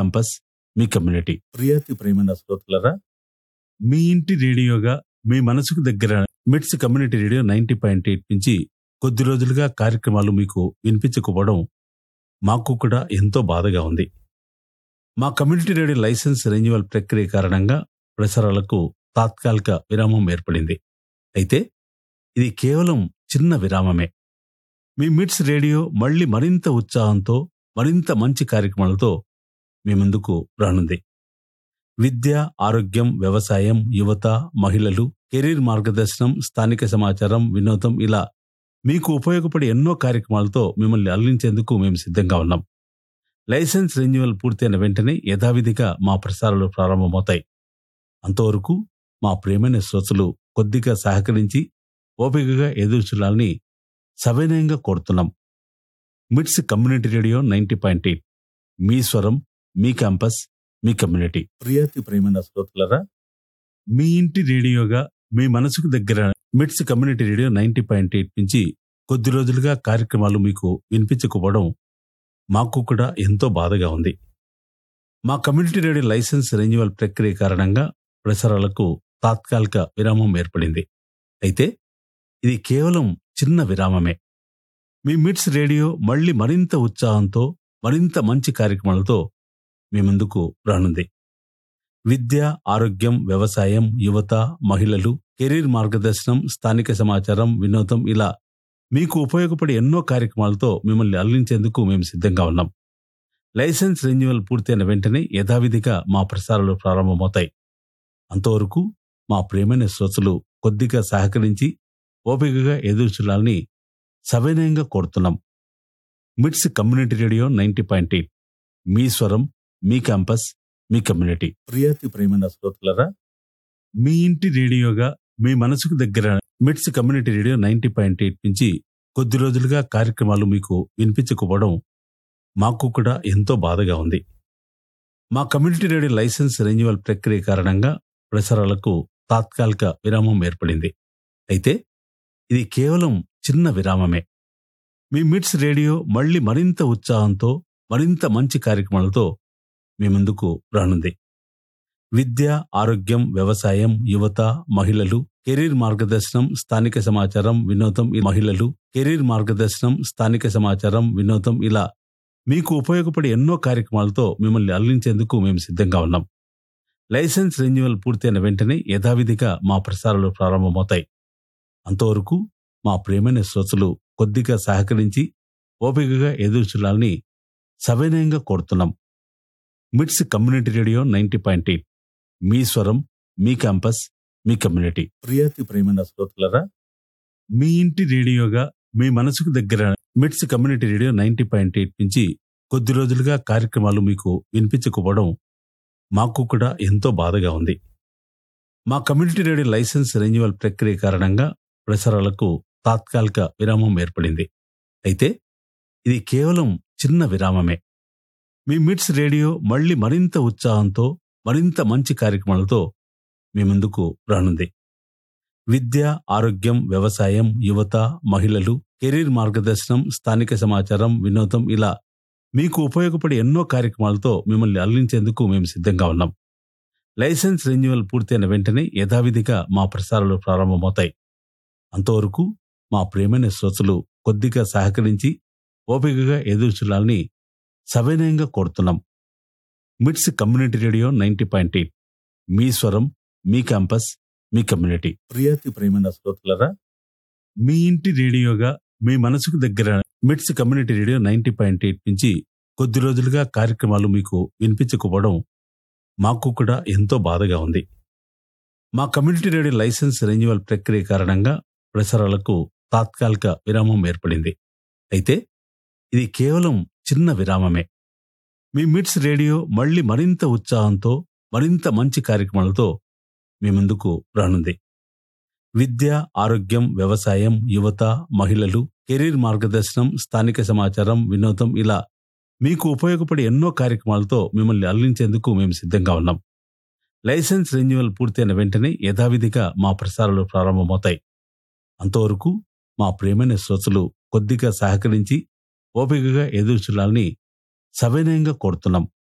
campus మీ community ప్రియాతి ప్రేమైన శ్రోతలరా మీ ఇంటి రేడియోగా మీ మనసుకు దగ్గర MITS community radio ninety point eight నుంచి కొద్ది రోజులుగా కార్యక్రమాలు మీకు వినిపించకపోవడం మాకు కూడా ఎంతో బాధగా ఉంది మా కమ్యూనిటీ రేడియో లైసెన్స్ రెన్యువల్ ప్రక్రియ కారణంగా ప్రసారాలకు తాత్కాలిక విరామం ఏర్పడింది అయితే ఇది కేవలం చిన్న విరామమే మీ మిట్స్ రేడియో మళ్ళీ మరింత ఉత్సాహంతో మరింత మంచి కార్యక్రమాలతో మీ ముందుకు రానుంది విద్య ఆరోగ్యం వ్యవసాయం యువత మహిళలు కెరీర్ మార్గదర్శనం స్థానిక సమాచారం వినోదం ఇలా మీకు ఉపయోగపడే ఎన్నో కార్యక్రమాలతో మిమ్మల్ని అల్లించేందుకు మేము సిద్ధంగా ఉన్నాం లైసెన్స్ రెన్యువల్ పూర్తయిన వెంటనే యథావిధిగా మా ప్రసారాలు ప్రారంభమవుతాయి అంతవరకు మా ప్రియమైన శ్రోతలు కొద్దిగా సహకరించి ఓపికగా ఎదురు చూడాలని సవినయంగా కోరుతున్నాం MITS community radio ninety point eight మీ స్వరం మీ క్యాంపస్ మీ కమ్యూనిటీ ప్రియాతి ప్రేమైన శ్రోతలరా మీ ఇంటి రేడియోగా మీ మనసుకు దగ్గర MITS community radio ninety point eight నుంచి కొద్ది రోజులుగా కార్యక్రమాలు మీకు వినిపించకపోవడం మాకు కూడా ఎంతో బాధగా ఉంది మా కమ్యూనిటీ రేడియో లైసెన్స్ రెన్యువల్ ప్రక్రియ కారణంగా ప్రసారాలకు తాత్కాలిక విరామం ఏర్పడింది అయితే ఇది కేవలం చిన్న విరామమే మీ మిట్స్ రేడియో మళ్ళీ మరింత ఉత్సాహంతో మరింత మంచి కార్యక్రమాలతో మీ ముందుకు రానుంది విద్య ఆరోగ్యం వ్యవసాయం యువత మహిళలు కెరీర్ మార్గదర్శనం స్థానిక సమాచారం వినోదం ఇలా మీకు ఉపయోగపడే ఎన్నో కార్యక్రమాలతో మిమ్మల్ని అల్లించేందుకు మేము సిద్ధంగా ఉన్నాం లైసెన్స్ రెన్యువల్ పూర్తయిన వెంటనే యథావిధిగా మా ప్రసారాలు ప్రారంభమవుతాయి అంతవరకు మా ప్రియమైన శ్రోతలు కొద్దిగా సహకరించి ఓపికగా ఎదురు చూడాలని సవినయంగా కోరుతున్నాం MITS community radio ninety point eight మీ స్వరం మీ క్యాంపస్ మీ కమ్యూనిటీ ప్రియాతి ప్రేమైన శ్రోతలరా మీ ఇంటి రేడియోగా మీ మనసుకు దగ్గర MITS community radio ninety point eight నుంచి కొద్ది రోజులుగా కార్యక్రమాలు మీకు వినిపించకపోవడం మాకు కూడా ఎంతో బాధగా ఉంది మా కమ్యూనిటీ రేడియో లైసెన్స్ రెన్యువల్ ప్రక్రియ కారణంగా ప్రసారాలకు తాత్కాలిక విరామం ఏర్పడింది అయితే ఇది కేవలం చిన్న విరామమే మీ మిట్స్ రేడియో మళ్ళీ మరింత ఉత్సాహంతో మరింత మంచి కార్యక్రమాలతో మీ ముందుకు రానుంది విద్య ఆరోగ్యం వ్యవసాయం యువత మహిళలు కెరీర్ మార్గదర్శనం స్థానిక సమాచారం వినోదం ఈ మహిళలు కెరీర్ మార్గదర్శనం స్థానిక సమాచారం వినోదం ఇలా మీకు ఉపయోగపడే ఎన్నో కార్యక్రమాలతో మిమ్మల్ని అల్లించేందుకు మేము సిద్ధంగా ఉన్నాం లైసెన్స్ రెన్యువల్ పూర్తయిన వెంటనే యథావిధిగా మా ప్రసారాలు ప్రారంభమవుతాయి అంతవరకు మా ప్రియమైన శ్రోతలు కొద్దిగా సహకరించి ఓపికగా ఎదురు చూడాలని సవినయంగా కోరుతున్నాం MITS community radio ninety point eight మీ స్వరం మీ క్యాంపస్ మీ కమ్యూనిటీ ప్రియాతి ప్రేమైన శ్రోతలరా మీ ఇంటి రేడియోగా మీ మనసుకు దగ్గర MITS community radio ninety point eight నుంచి కొద్ది రోజులుగా కార్యక్రమాలు మీకు వినిపించకపోవడం మాకు కూడా ఎంతో బాధగా ఉంది మా కమ్యూనిటీ రేడియో లైసెన్స్ రెన్యువల్ ప్రక్రియ కారణంగా ప్రసారాలకు తాత్కాలిక విరామం ఏర్పడింది అయితే ఇది కేవలం చిన్న విరామమే మీ మిట్స్ రేడియో మళ్ళీ మరింత ఉత్సాహంతో మరింత మంచి కార్యక్రమాలతో మీ ముందుకు రానుంది విద్య ఆరోగ్యం వ్యవసాయం యువత మహిళలు కెరీర్ మార్గదర్శనం స్థానిక సమాచారం వినోదం ఇలా మీకు ఉపయోగపడే ఎన్నో కార్యక్రమాలతో మిమ్మల్ని అల్లించేందుకు మేము సిద్ధంగా ఉన్నాం లైసెన్స్ రెన్యువల్ పూర్తయిన వెంటనే యథావిధిగా మా ప్రసారాలు ప్రారంభమవుతాయి అంతవరకు మా ప్రియమైన శ్రోతలు కొద్దిగా సహకరించి ఓపికగా ఎదురు చూడాలని సవినయంగా కోరుతున్నాం MITS community radio ninety point eight మీ స్వరం మీ క్యాంపస్ మీ కమ్యూనిటీ ప్రియాతి ప్రేమైన శ్రోతలరా మీ ఇంటి రేడియోగా మీ మనసుకు దగ్గర MITS community radio ninety point eight నుంచి కొద్ది రోజులుగా కార్యక్రమాలు మీకు వినిపించకపోవడం మాకు కూడా ఎంతో బాధగా ఉంది మా కమ్యూనిటీ రేడియో లైసెన్స్ రెన్యువల్ ప్రక్రియ కారణంగా ప్రసారాలకు తాత్కాలిక విరామం ఏర్పడింది అయితే ఇది కేవలం చిన్న విరామమే మీ మిట్స్ రేడియో మళ్ళీ మరింత ఉత్సాహంతో మరింత మంచి కార్యక్రమాలతో మీ ముందుకు రానుంది విద్య ఆరోగ్యం వ్యవసాయం యువత మహిళలు కెరీర్ మార్గదర్శనం స్థానిక సమాచారం వినోదం ఇలా మీకు ఉపయోగపడే ఎన్నో కార్యక్రమాలతో మిమ్మల్ని అల్లించేందుకు మేము సిద్ధంగా ఉన్నాం లైసెన్స్ రెన్యువల్ పూర్తయిన వెంటనే యథావిధిగా మా ప్రసారాలు ప్రారంభమవుతాయి అంతవరకు మా ప్రియమైన శ్రోతలు కొద్దిగా సహకరించి ఓపికగా ఎదురు చూడాలని సవినయంగా కోరుతున్నాం